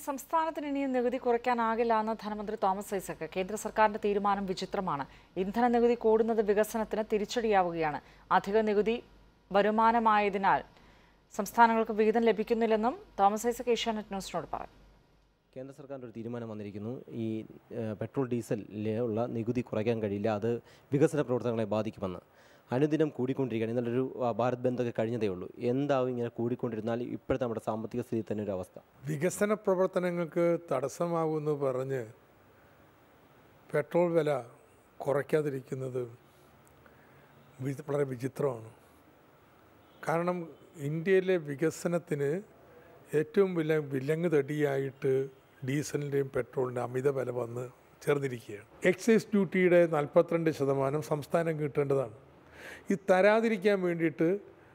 സംസ്ഥാനത്തിന് ഇനിയും നികുതി കുറയ്ക്കാനാകില്ല എന്ന് ധനമന്ത്രി തോമസ് ഐസക് കേന്ദ്ര സർക്കാരിന്റെ തീരുമാനം വിചിത്രമാണ് ഇന്ധന നികുതി കൂടുന്നത് വികസനത്തിന് തിരിച്ചടിയാവുകയാണ് അധിക നികുതി വരുമാനമായതിനാൽ സംസ്ഥാനങ്ങൾക്ക് വിഹിതം ലഭിക്കുന്നില്ലെന്നും തോമസ് ഐസക് ഏഷ്യാനെറ്റ് ന്യൂസിനോട് പറഞ്ഞു കേന്ദ്ര സർക്കാരിൻ്റെ ഒരു തീരുമാനം വന്നിരിക്കുന്നു ഈ ഏഹ്, പെട്രോൾ ഡീസലിലെ ഉള്ള നികുതി കുറയ്ക്കാൻ കഴിയില്ല അത് വികസന പ്രവർത്തനങ്ങളെ ബാധിക്കുമെന്ന് അനുദിനം കൂടിക്കൊണ്ടിരിക്കുകയാണ് ഇന്നലൊരു ആ, ഭാരത് ബന്ധൊക്കെ കഴിഞ്ഞതേ ഉള്ളൂ എന്താവും ഇങ്ങനെ കൂടിക്കൊണ്ടിരുന്നാൽ ഇപ്പോഴത്തെ നമ്മുടെ സാമ്പത്തിക സ്ഥിതി തന്നെ ഒരു അവസ്ഥ വികസന പ്രവർത്തനങ്ങൾക്ക് തടസ്സമാകുമെന്ന് പറഞ്ഞ് പെട്രോൾ വില കുറയ്ക്കാതിരിക്കുന്നത് വി- വളരെ വിചിത്രമാണ് കാരണം ഇന്ത്യയിലെ വികസനത്തിന് ഏറ്റവും വില വിലങ്ങ് തടിയായിട്ട് ഡീസലിൻ്റെയും പെട്രോളിൻ്റെ അമിത വില വന്ന് ചേർന്നിരിക്കുകയാണ് എക്സൈസ് ഡ്യൂട്ടിയുടെ നാൽപ്പത്തിരണ്ട് ശതമാനം സംസ്ഥാനം കിട്ടേണ്ടതാണ് ഇത് തരാതിരിക്കാൻ വേണ്ടിയിട്ട്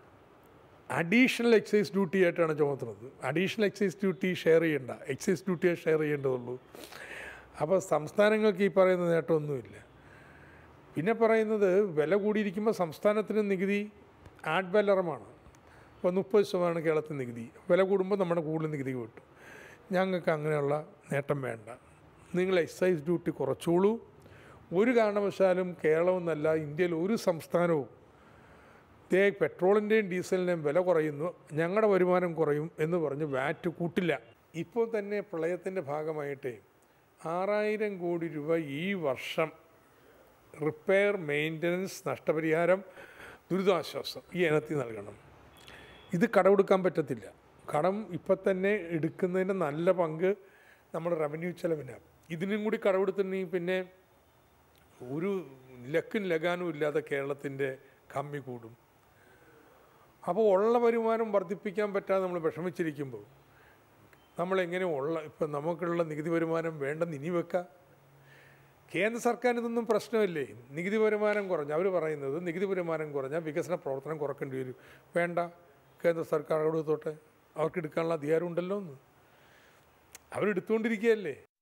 അഡീഷണൽ എക്സൈസ് ഡ്യൂട്ടി ആയിട്ടാണ് ചുമത്തുന്നത് അഡീഷണൽ എക്സൈസ് ഡ്യൂട്ടി ഷെയർ ചെയ്യണ്ട എക്സൈസ് ഡ്യൂട്ടിയെ ഷെയർ ചെയ്യേണ്ടതുള്ളൂ അപ്പോൾ സംസ്ഥാനങ്ങൾക്ക് ഈ പറയുന്ന നേട്ടമൊന്നുമില്ല പിന്നെ പറയുന്നത് വില കൂടിയിരിക്കുമ്പോൾ സംസ്ഥാനത്തിന് നികുതി ആഡ് വാലറമാണ് ഇപ്പോൾ മുപ്പത് ശതമാനം കേരളത്തിൽ നികുതി വില കൂടുമ്പോൾ നമ്മുടെ കൂടുതൽ നികുതി കിട്ടും ഞങ്ങൾക്ക് അങ്ങനെയുള്ള നേട്ടം വേണ്ട നിങ്ങൾ എക്സൈസ് ഡ്യൂട്ടി കുറച്ചോളൂ ഒരു കാരണവശാലും കേരളമെന്നല്ല ഇന്ത്യയിൽ ഒരു സംസ്ഥാനവും ദേ പെട്രോളിൻ്റെയും ഡീസലിൻ്റെയും വില കുറയുന്നു ഞങ്ങളുടെ വരുമാനം കുറയും എന്ന് പറഞ്ഞ് വാറ്റ് കൂട്ടില്ല ഇപ്പോൾ തന്നെ പ്രളയത്തിൻ്റെ ഭാഗമായിട്ട് ആറായിരം കോടി രൂപ ഈ വർഷം റിപ്പയർ മെയിൻ്റനൻസ് നഷ്ടപരിഹാരം ദുരിതാശ്വാസം ഈ ഇനത്തിൽ നൽകണം ഇത് കടമെടുക്കാൻ പറ്റത്തില്ല കടം ഇപ്പം തന്നെ എടുക്കുന്നതിൻ്റെ നല്ല പങ്ക് നമ്മുടെ റവന്യൂ ചെലവിനാണ് ഇതിനും കൂടി കടമെടുത്തിട്ടുണ്ടെങ്കിൽ പിന്നെ ഒരു ലക്കും ലഗാനും ഇല്ലാതെ കേരളത്തിൻ്റെ കമ്മി കൂടും അപ്പോൾ ഉള്ള വരുമാനം വർദ്ധിപ്പിക്കാൻ പറ്റാതെ നമ്മൾ വിഷമിച്ചിരിക്കുമ്പോൾ നമ്മളെങ്ങനെ ഉള്ള ഇപ്പം നമുക്കുള്ള നികുതി വരുമാനം വേണ്ടെന്ന് ഇനി വെക്കാം കേന്ദ്ര സർക്കാരിന് ഇതൊന്നും പ്രശ്നമില്ലേ നികുതി വരുമാനം കുറഞ്ഞ അവർ പറയുന്നത് നികുതി വരുമാനം കുറഞ്ഞാൽ വികസന പ്രവർത്തനം കുറക്കേണ്ടി വരും വേണ്ട കേന്ദ്ര സർക്കാർ അവിടെ തൊട്ടെ അവർക്ക് എടുക്കാനുള്ള അധികാരം ഉണ്ടല്ലോ എന്ന് അവരെടുത്തുകൊണ്ടിരിക്കുകയല്ലേ